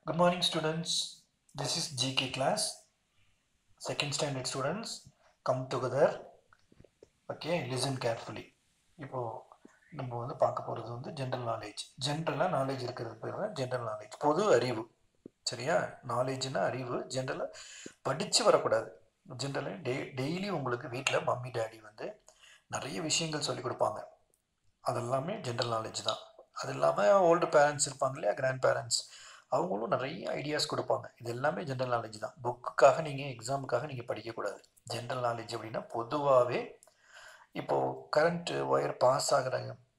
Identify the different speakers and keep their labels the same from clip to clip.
Speaker 1: Good morning, students. This is GK class. Second standard students, come together. Okay, listen carefully. இப்போ நம்ம வந்து பார்க்க போகிறது வந்து ஜென்ரல் நாலேஜ் ஜென்ரலாக நாலேஜ் இருக்கிறது பேர் தான் ஜென்ரல் நாலேஜ் பொது அறிவு சரியா நாலேஜ்னா அறிவு ஜென்ரலாக படித்து வரக்கூடாது ஜென்ரலாக டெய் டெய்லி உங்களுக்கு வீட்டில் மம்மி டேடி வந்து நிறைய விஷயங்கள் சொல்லி கொடுப்பாங்க அதெல்லாமே ஜென்ரல் நாலேஜ் தான் அது இல்லாமல் ஓல்டு பேரண்ட்ஸ் இருப்பாங்க இல்லையா கிராண்ட் பேரண்ட்ஸ் அவங்களும் நிறைய ஐடியாஸ் கொடுப்பாங்க இது எல்லாமே ஜென்ரல் நாலேஜ் தான் புக்குக்காக நீங்கள் எக்ஸாமுக்காக நீங்கள் படிக்கக்கூடாது ஜென்ரல் நாலேஜ் அப்படின்னா பொதுவாகவே இப்போது கரண்ட் ஒயர் பாஸ் ஆகிற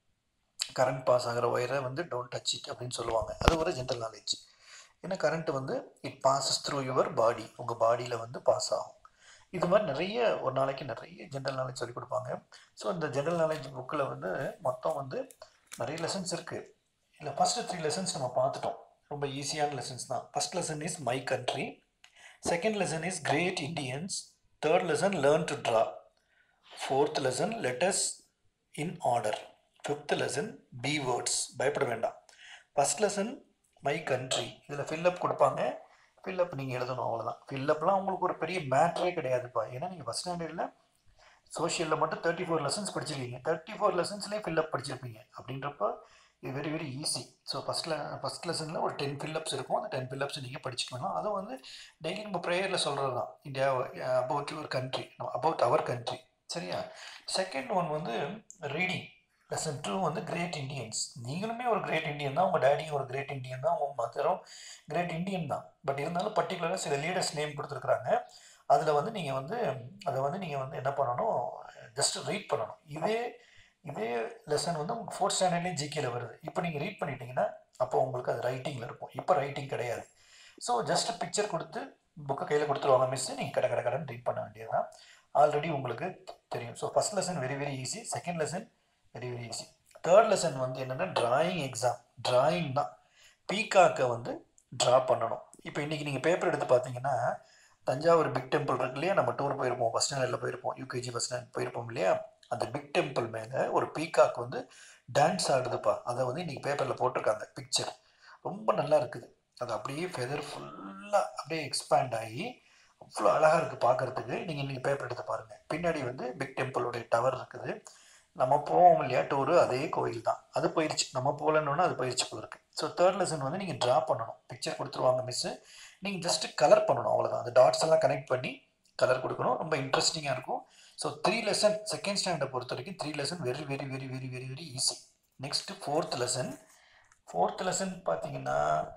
Speaker 1: கரண்ட் பாஸ் ஆகிற ஒயரை வந்து டோன்ட் டச் இட் அப்படின்னு சொல்லுவாங்க அது ஒரு ஜென்ரல் நாலேஜ் ஏன்னா கரண்ட் வந்து it passes through your body உங்கள் பாடியில் வந்து பாஸ் ஆகும் இது மாதிரி நிறைய ஒரு நாளைக்கு நிறைய ஜென்ரல் நாலேஜ் சொல்லிக் கொடுப்பாங்க ஸோ இந்த ஜென்ரல் நாலேஜ் புக்கில் வந்து மொத்தம் வந்து நிறைய லெசன்ஸ் இருக்குது இல்லை ஃபஸ்ட்டு த்ரீ லெசன்ஸ் நம்ம பார்த்துட்டோம் ரொம்ப ஈஸியான லெசன்ஸ் தான் first lesson is my country second lesson is great Indians third lesson learn to draw fourth lesson letters in order fifth lesson B words பயப்பட வேண்டாம் ஃபஸ்ட் லெசன் மை கண்ட்ரி இதில் fill up கொடுப்பாங்க fill up நீங்கள் எழுதணும் அவ்வளோதான் ஃபில்லப்லாம் உங்களுக்கு ஒரு பெரிய மேட்ரே கிடையாதுப்பா ஏன்னா நீங்கள் ஃபஸ்ட் ஸ்டாண்டர்டில் சோஷியலில் மட்டும் தேர்ட்டி ஃபோர் லெசன்ஸ் படிச்சிருக்கீங்க தேர்ட்டி ஃபோர் லெசன்ஸ்லேயே ஃபில்லப் படிச்சிருப்பீங்க அப்படின்றப்போ இது வெரி வெரி ஈஸி ஸோ ஃபஸ்ட்டில் ஃபஸ்ட் லெசனில் ஒரு டென் ஃபில்லப்ஸ் இருக்கும் அந்த டென் ஃபில்லப்ஸ் நீங்கள் படிச்சுக்கணும் அதுவும் வந்து டெய்லி நம்ம ப்ரேயரில் சொல்கிறது தான் India about your country about our country சரியா செகண்ட் ஒன் வந்து ரீடிங் லெசன் டூ வந்து கிரேட் இண்டியன்ஸ் நீங்களுமே ஒரு கிரேட் இண்டியன் தான் உங்கள் டேடியும் ஒரு கிரேட் இண்டியன் தான் உங்கள் மதரும் கிரேட் இண்டியன் தான் பட் இருந்தாலும் பர்டிகுலராக சில லீடர்ஸ் நேம் கொடுத்துருக்குறாங்க அதில் வந்து நீங்கள் வந்து அதை வந்து நீங்கள் வந்து என்ன பண்ணணும் ஜஸ்ட் ரீட் பண்ணணும் இதே இதே லெசன் வந்து உங்களுக்கு ஃபோர்த் ஸ்டாண்டர்ட்லேயும் ஜிகேல வருது இப்போ நீங்கள் ரீட் பண்ணிட்டீங்கன்னா அப்போ உங்களுக்கு அது ரைட்டிங்கில் இருக்கும் இப்போ ரைட்டிங் கிடையாது ஸோ ஜஸ்ட் பிக்சர் கொடுத்து புக்கை கையில் கொடுத்துருவாங்க மிஸ் நீங்கள் கடை கடை கடன் ரீட் பண்ண வேண்டியது தான் ஆல்ரெடி உங்களுக்கு தெரியும் so first lesson very very easy second lesson very very easy third lesson வந்து என்னென்னா ட்ராயிங் எக்ஸாம் ட்ராயிங் தான் பீகாக்கை வந்து ட்ரா பண்ணணும் இப்போ இன்றைக்கி நீங்கள் பேப்பர் எடுத்து பார்த்தீங்கன்னா தஞ்சாவூர் பிக் டெம்பிள் இருக்கு இல்லையா நம்ம டூர் போயிருப்போம் ஃபஸ்ட் ஸ்டாண்டர்டில் போயிருப்போம் யூகேஜி ஃபஸ்ட் ஸ்டாண்டர்ட் போயிருப்போம் இல்லையா அந்த பிக் டெம்பிள் மேலே ஒரு பீகாக் வந்து டான்ஸ் ஆடுதுப்பா அதை வந்து இன்றைக்கி பேப்பரில் போட்டிருக்காங்க பிக்சர் ரொம்ப நல்லா இருக்குது அது அப்படியே ஃபெதர் ஃபுல்லாக அப்படியே எக்ஸ்பேண்ட் ஆகி அவ்வளோ அழகாக இருக்குது பார்க்குறதுக்கு நீங்கள் இன்றைக்கி பேப்பர் எடுத்து பாருங்கள் பின்னாடி வந்து பிக் டெம்பிளுடைய டவர் இருக்குது நம்ம போவோம் இல்லையா டூரு அதே கோயில் தான் அது போயிடுச்சு நம்ம போகலன்னு அது போயிடுச்சு போல இருக்குது ஸோ தேர்ட் லெசன் வந்து நீங்கள் ட்ரா பண்ணணும் பிக்சர் கொடுத்துருவாங்க மிஸ்ஸு நீங்கள் ஜஸ்ட்டு கலர் பண்ணணும் அவ்வளோதான் அந்த டாட்ஸ் எல்லாம் கனெக்ட் பண்ணி கலர் கொடுக்கணும் ரொம்ப இன்ட்ரெஸ்டிங்காக இருக்கும் ஸோ த்ரீ லெசன் செகண்ட் ஸ்டாண்டர்டை பொறுத்த வரைக்கும் three lesson very very very very very very easy next fourth lesson fourth lesson பார்த்தீங்கன்னா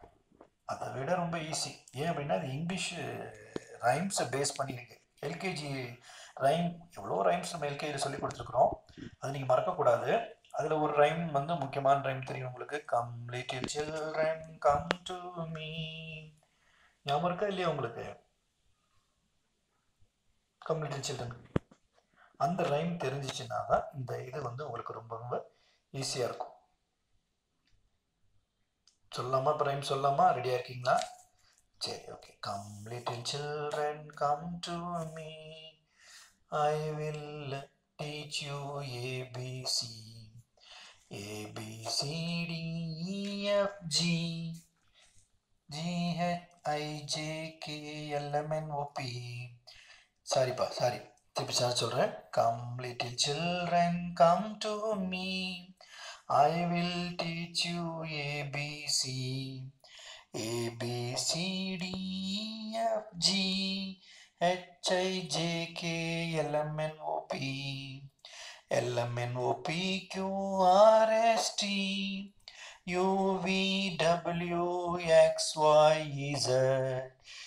Speaker 1: அதை விட ரொம்ப ஈஸி ஏன் அப்படின்னா அது இங்கிலீஷ் ரைம்ஸை பேஸ் பண்ணியிருக்கு எல்கேஜி ரைம் எவ்வளோ ரைம்ஸ் நம்ம எல்கேஜியில் சொல்லி கொடுத்துருக்குறோம் அது நீங்கள் மறக்கக்கூடாது அதில் ஒரு ரைம் வந்து முக்கியமான ரைம் தெரியும் உங்களுக்கு come little children come to me ஞாபகம் இருக்கா இல்லையா உங்களுக்கு கம் லிட்டில் சில்ட்ரன் அந்த ரைம் தெரிஞ்சிச்சுன்னா தான் இந்த இது வந்து உங்களுக்கு ரொம்ப ரொம்ப ஈஸியாக இருக்கும் சொல்லாமா இப்போ ரைம் சொல்லாமா ரெடியாக இருக்கீங்களா சரி okay come little children come to me I will teach you ABC ABCDEFG GHIJKLMNOP சாரிப்பா சாரி திருப்பி சார் சொல்கிறேன் come little children come to me I will teach you ABC ABCDFG HIJKLMNOP LMNOP QRST UVWXYZ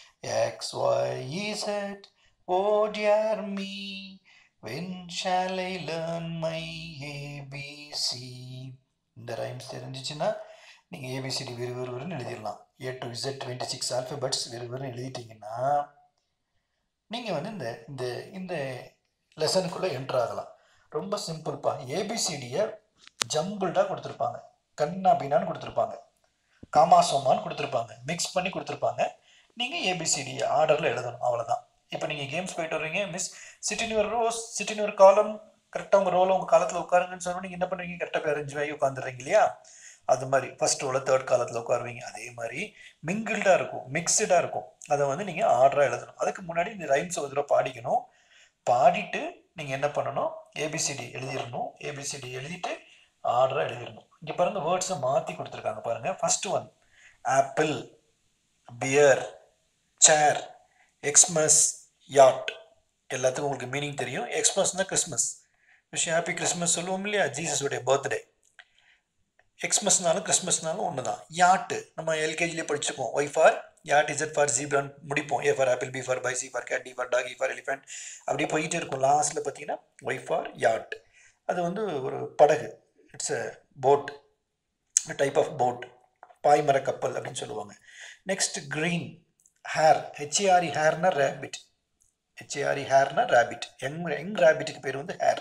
Speaker 1: XYZ Oh dear me when shall I learn my ABC இந்த ரைம்ஸ் தெரிஞ்சிச்சுன்னா நீங்கள் ABCD வெறு வெறு வெறுன்னு எழுதிடலாம் A to Z twenty six alphabets வெறு வெறுன்னு எழுதிட்டீங்கன்னா நீங்கள் வந்து இந்த இந்த இந்த லெசனுக்குள்ளே என்ட்ரு ஆகலாம் ரொம்ப சிம்பிள்ப்பா ஏபிசிடியை ஜம்பிள்டாக கொடுத்துருப்பாங்க கண்ணா பின்னான்னு கொடுத்துருப்பாங்க காமாசோமான்னு கொடுத்துருப்பாங்க மிக்ஸ் பண்ணி கொடுத்துருப்பாங்க நீங்கள் ஏபிசிடி ஆர்டரில் எழுதணும் அவ்வளோதான் இப்போ நீங்கள் கேம்ஸ் போயிட்டு வர்றீங்க miss sit in your rows sit in your column கரெக்டாக உங்கள் ரோலை உங்கள் காலத்தில் உட்காருங்கன்னு சொன்னால் நீங்கள் என்ன பண்ணுறீங்க கரெக்டாக போய் அரேஞ்ச் ஆகி உட்காந்துறீங்க இல்லையா அது மாதிரி ஃபர்ஸ்ட் ரோல தேர்ட் காலத்தில் உட்காருவீங்க அதே மாதிரி மிங்கிள்டாக இருக்கும் மிக்சடாக இருக்கும் அதை வந்து நீங்கள் ஆர்டராக எழுதணும் அதுக்கு முன்னாடி இந்த ரைம்ஸ் ஒரு தடவை பாடிக்கணும் பாடிட்டு நீங்கள் என்ன பண்ணணும் ஏபிசிடி எழுதிடணும் ஏபிசிடி எழுதிட்டு ஆர்டராக எழுதிடணும் இங்கே பாருங்க வேர்ட்ஸை மாற்றி கொடுத்துருக்காங்க பாருங்க first one apple pear chair Xmas yacht எல்லாத்துக்கும் உங்களுக்கு மீனிங் தெரியும் எக்ஸ்மஸ்னா கிறிஸ்மஸ் விஷயம் ஹாப்பி கிறிஸ்மஸ் சொல்லுவோம் இல்லையா ஜீசஸுடைய பர்த்டே எக்ஸ்மஸ்னாலும் கிறிஸ்மஸ்னாலும் ஒன்று தான் யாட்டு நம்ம எல்கேஜிலே படிச்சிருக்கோம் Y for yacht Z for ஜீப்ரான் முடிப்போம் A for apple B for பை C for cat D for dog for elephant அப்படியே போயிட்டே இருக்கும் லாஸ்ட்டில் பார்த்தீங்கன்னா ஒய் ஃபார் யாட் அது வந்து ஒரு படகு it's a boat type of boat பாய்மர கப்பல் அப்படின்னு சொல்லுவாங்க நெக்ஸ்ட் க்ரீன் ஹேர் ஹெச்ஏஆர்இ ஹேர்னா ரேபிட் ஹெச்ஏஆர்இ ஹேர்னா ரேபிட் யங் யங் ரேபிட்டுக்கு பேர் வந்து ஹேர்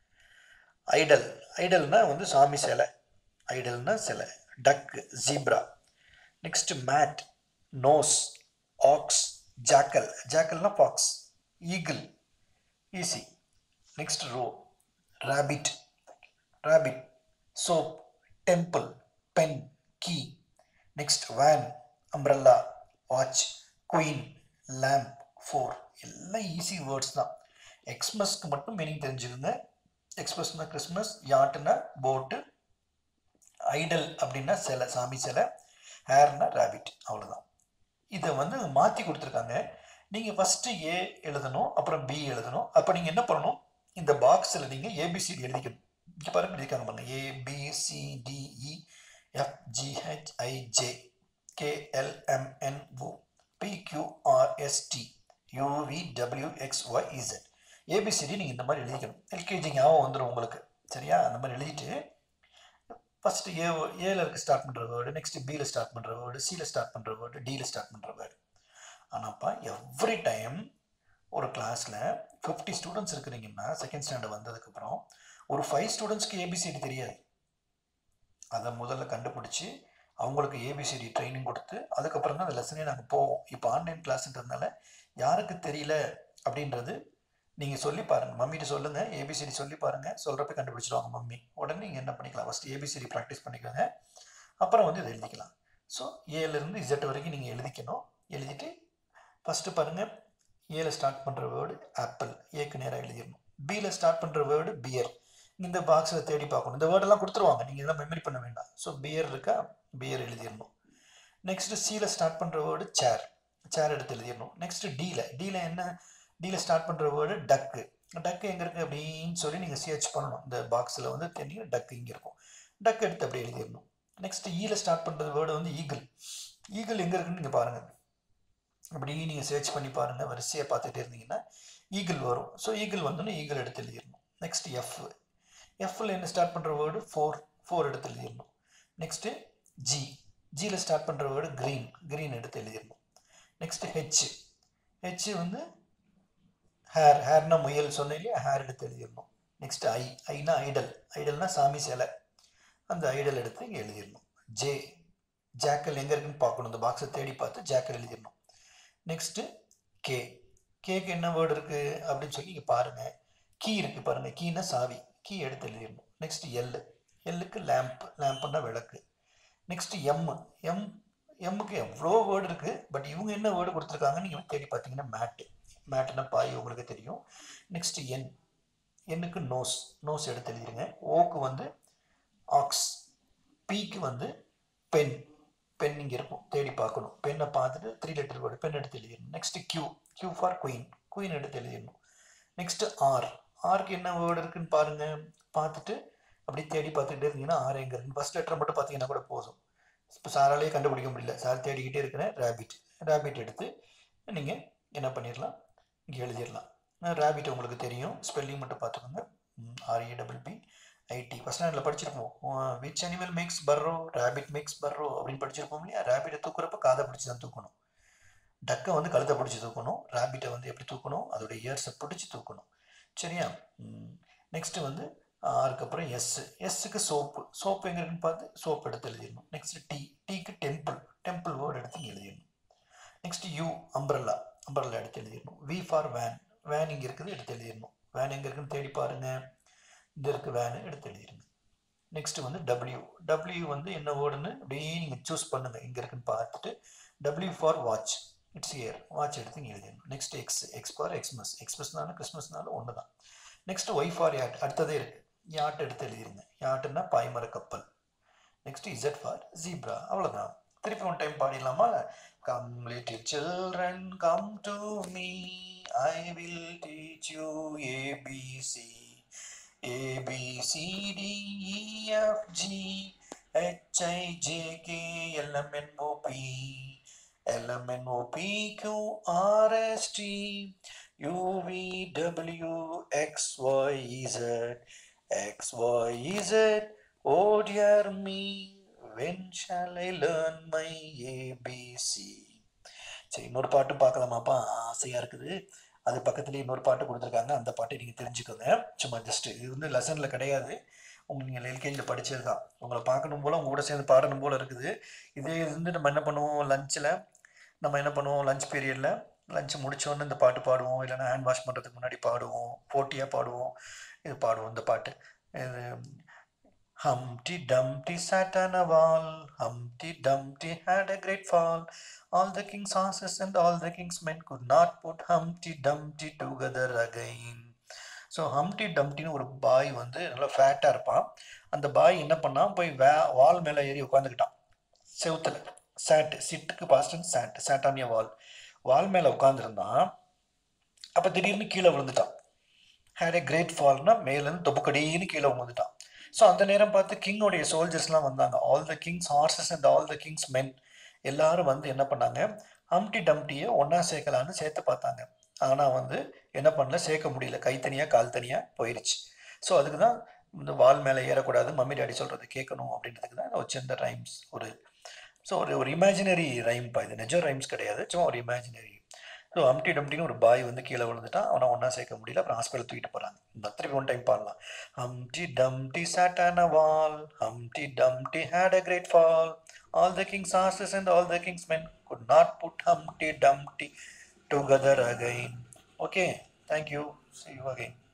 Speaker 1: ஐடல் ஐடல்னா வந்து சாமி சிலை ஐடல்னா சிலை duck zebra next mat nose ox jackal ஜாக்கல்னா box eagle easy next row rabbit rabbit soap temple pen key next van umbrella watch queen lamp four எல்லாம் ஈஸி வேர்ட்ஸ் தான் எக்ஸ்மஸ்க்கு மட்டும் மீனிங் தெரிஞ்சுக்கோங்க எக்ஸ்பிரஸ்னா கிறிஸ்மஸ் யாட்டுனா போட்டு ஐடல் அப்படின்னா சிலை சாமி சிலை ஹேர்னா ரேபிட் அவ்வளோதான் இதை வந்து மாற்றி கொடுத்துருக்காங்க நீங்கள் ஃபஸ்ட்டு ஏ எழுதணும் அப்புறம் பி எழுதணும் அப்போ நீங்கள் என்ன பண்ணணும் இந்த பாக்ஸில் நீங்கள் ஏபிசிடி எழுதிக்கணும் இங்கே பாருங்க எழுதிக்காங்க பாருங்க A B C D E F G H I J K L M N O P Q R S T UV W X Y Z ABCD நீங்கள் இந்த மாதிரி எழுதிக்கணும் எல்கேஜி ஞாபகம் வந்துடும் உங்களுக்கு சரியா அந்த மாதிரி எழுதிட்டு ஃபஸ்ட்டு ஏ ஏல இருக்க ஸ்டார்ட் பண்ணுற வேர்டு நெக்ஸ்ட் பியில் ஸ்டார்ட் பண்ணுற வேர்டு சியில் ஸ்டார்ட் பண்ணுற வேர்டு டியில் ஸ்டார்ட் பண்ணுற வேர்டு ஆனாப்பா எவ்ரி டைம் ஒரு கிளாஸில் ஃபிஃப்டி ஸ்டூடெண்ட்ஸ் இருக்கிறீங்கன்னா செகண்ட் ஸ்டாண்டர்ட் வந்ததுக்கப்புறம் ஒரு ஃபைவ் ஸ்டூடெண்ட்ஸ்க்கு ஏபிசிடி தெரியாது அதை முதல்ல கண்டுபிடிச்சி அவங்களுக்கு ஏபிசிடி ட்ரைனிங் கொடுத்து அதுக்கப்புறம் தான் அந்த லெசனே நாங்கள் போவோம் இப்போ ஆன்லைன் கிளாஸ்ன்றதுனால யாருக்கு தெரியல அப்படின்றது நீங்கள் சொல்லி பாருங்கள் மம்மிகிட்ட சொல்லுங்கள் ஏபிசிடி சொல்லி பாருங்கள் சொல்கிறப்ப கண்டுபிடிச்சிடுவாங்க மம்மி உடனே நீங்கள் என்ன பண்ணிக்கலாம் ஃபஸ்ட்டு ஏபிசிடி ப்ராக்டிஸ் பண்ணிக்கோங்க அப்புறம் வந்து இதை எழுதிக்கலாம் ஸோ ஏலேருந்து இசட் வரைக்கும் நீங்கள் எழுதிக்கணும் எழுதிட்டு ஃபஸ்ட்டு பாருங்கள் ஏல ஸ்டார்ட் பண்ணுற வேர்டு ஆப்பிள் ஏக்கு நேராக எழுதிடணும் பியில் ஸ்டார்ட் பண்ணுற வேர்டு பியர் இந்த பாக்ஸில் தேடி பார்க்கணும் இந்த வேர்டெல்லாம் கொடுத்துருவாங்க நீங்கள் இதெல்லாம் மெமரி பண்ண வேண்டாம் ஸோ பியர் இருக்கா பியர் எழுதிடணும் நெக்ஸ்ட்டு சியில் ஸ்டார்ட் பண்ணுற வேர்டு சேர் சேர் எடுத்து எழுதிடணும் நெக்ஸ்ட்டு டீல டீல என்ன டீல ஸ்டார்ட் பண்ணுற வேர்டு டக்கு டக்கு எங்கே இருக்குது அப்படின்னு சொல்லி நீங்கள் சிஹெச் பண்ணணும் இந்த பாக்ஸில் வந்து தெரியும் டக்கு இங்கே இருக்கும் டக் எடுத்து அப்படியே எழுதிடணும் நெக்ஸ்ட் ஈல ஸ்டார்ட் பண்ணுறது வேர்டு வந்து ஈகிள் ஈகிள் எங்கே இருக்குன்னு நீங்கள் பாருங்கள் அப்படி நீங்கள் சர்ச் பண்ணி பாருங்கள் வரிசையாக பார்த்துட்டே இருந்தீங்கன்னா ஈகிள் வரும் ஸோ ஈகிள் வந்தோன்னே ஈகிள் எடுத்து எழுதிடணும் நெக்ஸ்ட் எஃப் எஃப்ல என்ன ஸ்டார்ட் பண்ணுற வேர்டு ஃபோர் ஃபோர் எடுத்து எழுதிடணும் நெக்ஸ்ட்டு ஜி ஜியில் ஸ்டார்ட் பண்ணுற வேர்டு க்ரீன் க்ரீன் எடுத்து எழுதிடணும் நெக்ஸ்ட்டு ஹெச் ஹெச் வந்து ஹேர் ஹேர்னா முயல் சொன்னேன் இல்லையா ஹேர் எடுத்து எழுதிடணும் நெக்ஸ்ட் ஐ ஐனா ஐடல் ஐடல்னா சாமி சிலை அந்த ஐடல் எடுத்து இங்கே எழுதிடணும் ஜே ஜாக்கல் எங்கே இருக்குன்னு பார்க்கணும் இந்த பாக்ஸை தேடி பார்த்து ஜாக்கல் எழுதிடணும் நெக்ஸ்ட்டு கே கேக்கு என்ன வேர்டு இருக்குது அப்படின்னு சொல்லி இங்கே பாருங்கள் கீ இருக்குது பாருங்கள் கீனா சாவி கீ எடுத்து எழுதிடணும் நெக்ஸ்ட் எல் எல்லுக்கு லேம்ப் லேம்ப்னா விளக்கு நெக்ஸ்ட் எம் எம் எம்முக்கு எவ்வளோ வேர்டு இருக்குது பட் இவங்க என்ன வேர்டு கொடுத்துருக்காங்க நீங்கள் தேடி பார்த்தீங்கன்னா மேட்டு மேட்டுனா பாய் உங்களுக்கு தெரியும் நெக்ஸ்ட் என் எண்ணுக்கு நோஸ் நோஸ் எடுத்து எழுதிருங்க ஓக்கு வந்து ஆக்ஸ் பிக்கு வந்து பென் பென் இங்கே இருக்கும் தேடி பார்க்கணும் பென்னை பார்த்துட்டு த்ரீ லெட்டர் வேர்டு பென் எடுத்து எழுதிடணும் next Q Q for queen queen எடுத்து எழுதிடணும் நெக்ஸ்ட் ஆர் ஆருக்கு என்ன வேர்டு இருக்குன்னு பாருங்க பார்த்துட்டு அப்படியே தேடி பார்த்துக்கிட்டே இருந்தீங்கன்னா ஆர் எங்கே இருக்குன்னு ஃபர்ஸ்ட் லெட்டர் மட்டும் பார்த்தீங்கன்னா கூட போதும் இப்போ சாராலேயே கண்டுபிடிக்க முடியல சார் தேடிக்கிட்டே இருக்கிறேன் ரேபிட் ரேபிட் எடுத்து நீங்கள் என்ன பண்ணிடலாம் இங்கே எழுதிடலாம் ரேபிட் உங்களுக்கு தெரியும் ஸ்பெல்லிங் மட்டும் பார்த்துக்கோங்க RA double B IT first ஸ்டாண்டர்டில் படிச்சிருப்போம் which animal makes burrow rabbit makes burrow அப்படின்னு படிச்சிருப்போம் இல்லையா ரேபிட்டை தூக்குறப்ப காதை பிடிச்சி தான் தூக்கணும் டக்கை வந்து கழுத்தை பிடிச்சி தூக்கணும் ரேபிட்டை வந்து எப்படி தூக்கணும் அதோட இயர்ஸை பிடிச்சி தூக்கணும் சரியா நெக்ஸ்ட்டு வந்து அதுக்கப்புறம் எஸ் எஸ்ஸுக்கு சோப்பு சோப்பு எங்கே இருக்குன்னு பார்த்து சோப் எடுத்து எழுதிடணும் நெக்ஸ்ட் டி டீக்கு டெம்பிள் டெம்பிள் வேர்டு எடுத்து இங்கே எழுதிடணும் நெக்ஸ்ட் யூ அம்ப்ரல்லா அம்ப்ரல்லா எடுத்து எழுதிடணும் வி ஃபார் வேன் வேன் இங்கே இருக்குது எடுத்து எழுதிடணும் வேன் எங்கே இருக்குன்னு தேடி பாருங்கள் இந்த இருக்கு வேனு எடுத்து எழுதிடுங்க நெக்ஸ்ட் வந்து டபிள்யூ டபிள்யூ வந்து என்ன வேர்டுன்னு அப்படியே நீங்கள் சூஸ் பண்ணுங்கள் எங்கே இருக்குன்னு பார்த்துட்டு W for watch it's here watch எடுத்து நீங்கள் எழுதிடணும் next X X for Xmas எக்ஸ்மஸ்னாலும் கிறிஸ்மஸ்னாலும் ஒன்று தான் நெக்ஸ்ட் ஒய் ஃபார் யாட் அடுத்ததே இருக்குது யாட் எடுத்து எழுதிருங்க யாட்டுன்னா பாய்மர கப்பல் நெக்ஸ்ட் இசட் ஃபார் ஜீப்ரா அவ்வளோதான் திருப்பி ஒன் டைம் பாடிடலாமா come little children come to me I will teach you ABC ABCDEFG HIJK LMNOP LMNOP QRST UVWXYZ XYZ Oh dear me when shall I learn my ABC சரி இன்னொரு பாட்டு பார்க்கலாமாப்பா ஆசையாக இருக்குது அது பக்கத்துலேயே இன்னொரு பாட்டு கொடுத்துருக்காங்க அந்த பாட்டை நீங்கள் தெரிஞ்சுக்கோங்க சும்மா ஜஸ்ட் இது வந்து லெசனில் கிடையாது உங்களுக்கு நீங்கள் எல்கேஜியில் படித்தது தான் உங்களை பார்க்கணும் போல் உங்க கூட சேர்ந்து பாடணும் போல் இருக்குது இதே இது வந்து நம்ம என்ன பண்ணுவோம் லஞ்சில் நம்ம என்ன பண்ணுவோம் லஞ்ச் பீரியடில் லஞ்ச் முடிச்சோடனே இந்த பாட்டு பாடுவோம் இல்லைன்னா ஹேண்ட் வாஷ் பண்ணுறதுக்கு முன்னாடி பாடுவோம் போட்டியாக பாடுவோம் இது பாடுவோம் இந்த பாட்டு இது Humpty Dumpty sat on a wall. Humpty Dumpty had a great fall. All the king's horses and all the king's men could not put Humpty Dumpty together again. So Humpty டம்டின்னு ஒரு பாய் வந்து நல்லா ஃபேட்டாக இருப்பான் அந்த பாய் என்ன பண்ணான் போய் வே வால் மேலே ஏறி உட்காந்துக்கிட்டான் செவுத்தில் சேட்டு சிட்டுக்கு பாஸ்டன் சேட் சேட்டானிய வால் வால் மேலே உட்காந்துருந்தான் அப்போ திடீர்னு கீழே விழுந்துட்டான் ஹேட் ஏ கிரேட் ஃபால்னா மேலேருந்து தொப்புக்கடின்னு கீழே விழுந்துட்டான் ஸோ அந்த நேரம் பார்த்து கிங்கோடைய சோல்ஜர்ஸ்லாம் வந்தாங்க all the king's horses and all the king's men எல்லாரும் வந்து என்ன பண்ணாங்க ஹம்டி டம்டியை ஒன்றா சேர்க்கலான்னு சேர்த்து பார்த்தாங்க ஆனால் வந்து என்ன பண்ணல சேர்க்க முடியல கை தனியாக கால் தனியாக போயிடுச்சு ஸோ அதுக்கு தான் இந்த வால் மேலே ஏறக்கூடாது மம்மி டாடி சொல்கிறது கேட்கணும் அப்படின்றதுக்கு தான் ஒரு சின்ன ரைம்ஸ் ஒரு ஸோ ஒரு ஒரு இமேஜினரி ரைம்பா இது நிஜம் ரைம்ஸ் கிடையாது சும்மா ஒரு இமேஜினரி ஸோ அம்டி டம்டின்னு ஒரு பாய் வந்து கீழே விழுந்துட்டான் அவனை ஒன்றா சேர்க்க முடியல அப்புறம் ஹாஸ்பிட்டல் தூக்கிட்டு போகிறாங்க இந்த திருப்பி ஒன் டைம் பாடலாம் ஹம்டி டம்டி sat on a wall Humpty Dumpty had a great fall all the king's horses and all the king's men could not put Humpty Dumpty together again okay thank you see you again